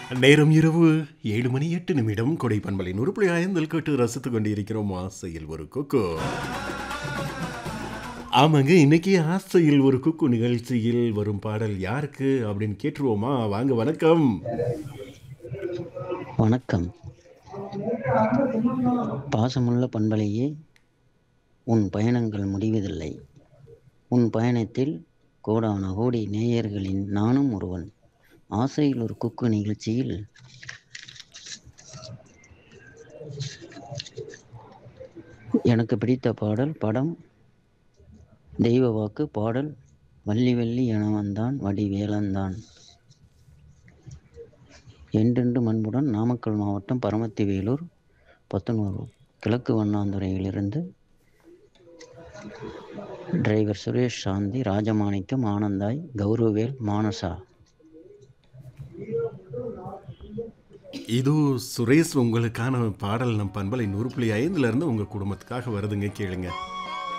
நேரம் இரவு ஏழு மணி எட்டு நிமிடம் கொடை பண்பலை நூறு புள்ளி ஐந்தில் கேட்டு ரசித்துக் கொண்டிருக்கிறோம் ஆசையில் ஒரு குக்கு ஆமாங்க இன்னைக்கு ஆசையில் ஒரு குக்கு நிகழ்ச்சியில் வரும் பாடல் யாருக்கு அப்படின்னு கேட்டுருவோமா வாங்க வணக்கம் வணக்கம் பாசமுள்ள பண்பலையே உன் பயணங்கள் முடிவதில்லை உன் பயணத்தில் கோடான கோடி நேயர்களின் நானும் ஒருவன் ஆசையில் ஒரு குக்கு நிகழ்ச்சியில் எனக்கு பிடித்த பாடல் படம் தெய்வ வாக்கு பாடல் வள்ளி வள்ளி என வந்தான் வடிவேலந்தான் என்றென்று மண்புடன் நாமக்கல் மாவட்டம் பரமத்தி வேலூர் பத்தனூர் கிழக்கு வண்ணாந்துறையிலிருந்து டிரைவர் சுரேஷ் சாந்தி ராஜமாணிக்கம் ஆனந்தாய் கௌரவேல் மானசா இது சுரேஷ் உங்களுக்கான பாடல் நம் பண்பலை நூறு புள்ளி ஐந்துல இருந்து உங்க குடும்பத்துக்காக வருதுங்க கேளுங்க